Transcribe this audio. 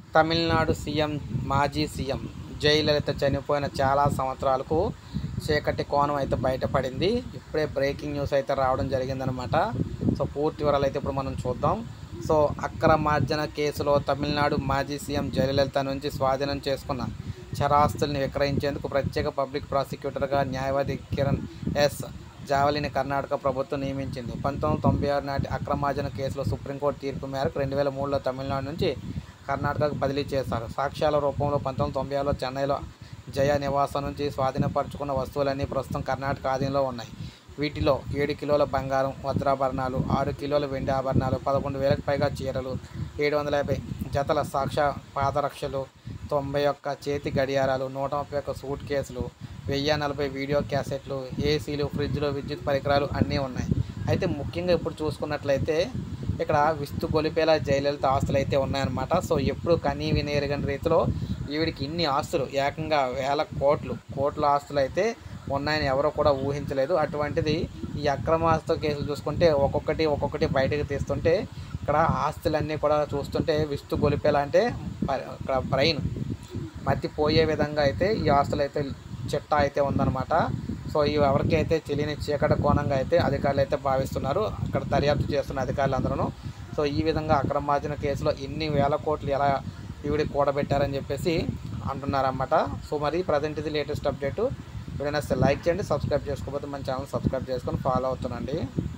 Tamil Nadu CM మాజీ CM Jayalalithaa చనిపోయిన చాలా సంవత్సరాలకు చీకటి కోణం అయితే బయటపడింది ఇప్పుడే బ్రేకింగ్ న్యూస్ అయితే రావడం జరిగిందనమాట సో పూర్తి వివరాలు అయితే ఇప్పుడు మనం చూద్దాం సో అక్రమార్జన కేసులో తమిళనాడు మాజీ సీఎం జయలలిత నుంచి స్వాధీనం చేసుకున్న చరాస్తుల్ని విక్రయించేందుకు ప్రత్యేక పబ్లిక్ ప్రాసిక్యూటర్గా న్యాయవాది కిరణ్ ఎస్ జావలిని కర్ణాటక ప్రభుత్వం నియమించింది పంతొమ్మిది వందల తొంభై ఆరు నాటి అక్రమార్జన కేసులో సుప్రీంకోర్టు తీర్పు మేరకు రెండు వేల మూడులో తమిళనాడు నుంచి కర్ణాటకకు బదిలీ చేశారు సాక్ష్యాల రూపంలో పంతొమ్మిది వందల తొంభై ఆరులో చెన్నైలో జయ నివాసం నుంచి స్వాధీనపరుచుకున్న వస్తువులన్నీ ప్రస్తుతం కర్ణాటక ఆధీనంలో ఉన్నాయి వీటిలో ఏడు కిలోల బంగారం వజ్రాభరణాలు ఆరు కిలోల వెండి ఆభరణాలు పదకొండు వేలకు పైగా చీరలు ఏడు వందల యాభై జతల సాక్ష్య పాదరక్షలు తొంభై ఒక్క చేతి గడియారాలు నూట ముప్పై ఒక్క సూట్ కేసులు వెయ్యి నలభై వీడియో క్యాసెట్లు ఏసీలు ఫ్రిడ్జ్లు విద్యుత్ పరికరాలు అన్నీ ఉన్నాయి అయితే ముఖ్యంగా ఇప్పుడు చూసుకున్నట్లయితే ఇక్కడ విస్తు గొలిపేలా జయలలిత ఆస్తులు అయితే ఉన్నాయన్నమాట సో ఎప్పుడు కనీ వినేరుగని రీతిలో ఈవిడికి ఇన్ని ఆస్తులు ఏకంగా వేల కోట్లు కోట్ల ఆస్తులు అయితే ఉన్నాయని ఎవరో కూడా ఊహించలేదు అటువంటిది ఈ అక్రమ ఆస్తుల కేసులు చూసుకుంటే ఒక్కొక్కటి ఒక్కొక్కటి బయటకు తీస్తుంటే ఇక్కడ ఆస్తులన్నీ కూడా చూస్తుంటే విస్తు గొలిపేలా అంటే ప- ఇక్కడ బ్రెయిన్ మతిపోయే విధంగా అయితే ఈ ఆస్తులు అయితే చిట్టా అయితే ఉందన్నమాట సో ఇవి ఎవరికైతే తెలియని చీకటి కోణంగా అయితే అధికారులు అయితే భావిస్తున్నారు అక్కడ దర్యాప్తు చేస్తున్న అధికారులు అందరూ సో ఈ విధంగా అక్రమార్జన కేసులో ఎన్ని వేల కోట్లు ఎలా ఈవిడి కూడబెట్టారని చెప్పేసి అంటున్నారన్నమాట సో మరి ప్రజెంట్ ఇది లేటెస్ట్ అప్డేట్ వీడియో నచ్చితే లైక్ చేయండి సబ్స్క్రైబ్ చేసుకోకపోతే మన ఛానల్ సబ్స్క్రైబ్ చేసుకొని ఫాలో అవుతుండండి